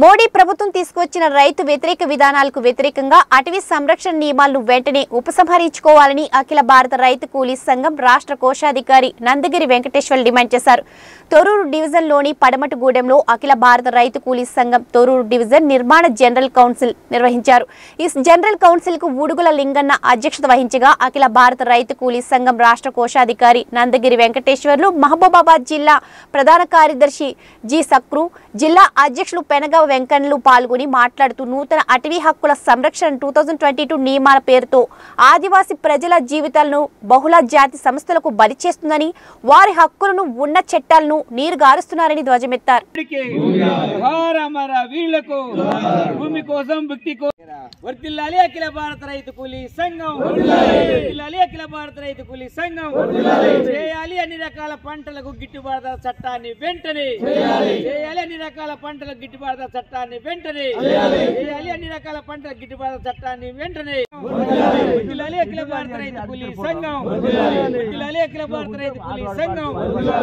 మోడీ ప్రభుత్వం తీసుకొచ్చిన రైతు వ్యతిరేక విధానాలకు వ్యతిరేకంగా అటవీ సంరక్షణ నియమాలను వెంటనే ఉపసంహరించుకోవాలని అఖిల భారత రైతు కూలీ సంఘం రాష్ట్ర కోశాధికారి నందగిరి వెంకటేశ్వర్ డిమాండ్ చేశారు తొరూరు డివిజన్లోని పడమటిగూడెంలో అఖిల భారత రైతు కూలీ సంఘం తొరూరు డివిజన్ నిర్మాణ జనరల్ కౌన్సిల్ నిర్వహించారు ఈ జనరల్ కౌన్సిల్ కు ఊడుగుల లింగన్న అధ్యక్షత వహించగా అఖిల భారత రైతు కూలీ సంఘం రాష్ట్ర కోశాధికారి నందగిరి వెంకటేశ్వర్లు మహబూబాబాద్ జిల్లా ప్రధాన కార్యదర్శి జి సక్రు జిల్లా అధ్యక్షులు పెనగ వెంకన్లు పాల్గొని మాట్లాడుతూ నూతన అటవీ హక్కుల సంరక్షణ టూ థౌజండ్ ట్వంటీ టూ నియమాల పేరుతో ఆదివాసీ ప్రజల జీవితాలను బహుళ జాతి సంస్థలకు బలి చేస్తుందని వారి హక్కులను ఉన్న చట్టాలను నీరుగారుస్తున్నారని ధ్వజమెత్తారు వీడికి జోహార్ అమర వీళ్లకు భూమి కోసం భక్తి కోసం వర్తిల్లాలి అఖిల భారత రైతు కూలీ సంఘం వర్తిల్లాలి అఖిల భారత రైతు కూలీ సంఘం చేయాలి అన్ని రకాల పంటలకు గిట్టుబాటు ధర చట్టాన్ని వెంటనే చేయాలి అన్ని రకాల పంటలకు గిట్టుబాటు ధర చట్టాన్ని వెంటనే చేయాలి అన్ని రకాల పంటలకు గిట్టుబాటు ధర చట్టాన్ని వెంటనే వర్తిల్లాలి అఖిల భారత రైతు కూలీ సంఘం వర్తిల్లాలి అఖిల భారత రైతు కూలీ సంఘం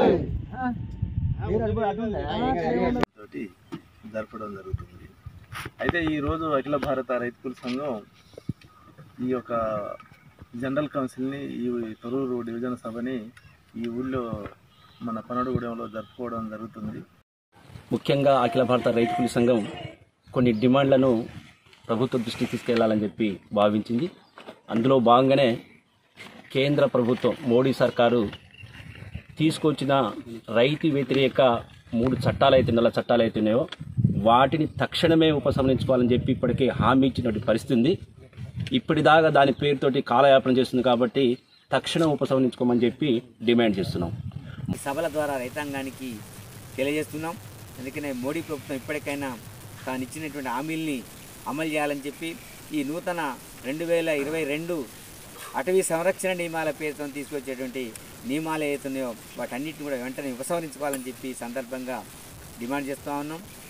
తోటి జరపడం జరుగుతుంది అయితే ఈరోజు అఖిల భారత రైతుల సంఘం ఈ యొక్క జనరల్ కౌన్సిల్ని ఈ తొరూరు డివిజన్ సభని ఈ ఊళ్ళో మన పనడుగూడెంలో జరుపుకోవడం జరుగుతుంది ముఖ్యంగా అఖిల భారత రైతు కూలీ సంఘం కొన్ని డిమాండ్లను ప్రభుత్వ దృష్టికి తీసుకెళ్లాలని చెప్పి భావించింది అందులో భాగంగానే కేంద్ర ప్రభుత్వం మోడీ సర్కారు తీసుకొచ్చిన రైతు వ్యతిరేక మూడు చట్టాలు అయితే నల్ల చట్టాలు అయితే ఉన్నాయో వాటిని తక్షణమే ఉపసంహరించుకోవాలని చెప్పి ఇప్పటికే హామీ ఇచ్చినటువంటి పరిస్థితి ఉంది ఇప్పటిదాకా దాని పేరుతోటి కాలయాపన చేస్తుంది కాబట్టి తక్షణం ఉపసంహరించుకోమని చెప్పి డిమాండ్ చేస్తున్నాం ఈ సభల ద్వారా రైతాంగానికి తెలియజేస్తున్నాం అందుకనే మోడీ ప్రభుత్వం ఇప్పటికైనా తాను ఇచ్చినటువంటి హామీల్ని అమలు చేయాలని చెప్పి ఈ నూతన రెండు వేల ఇరవై రెండు అటవీ సంరక్షణ నియమాల పేరుతో తీసుకొచ్చేటువంటి నియమాలు ఏవైతున్నాయో వాటన్నిటిని కూడా వెంటనే ఉపసంహరించుకోవాలని చెప్పి ఈ సందర్భంగా డిమాండ్ చేస్తూ ఉన్నాం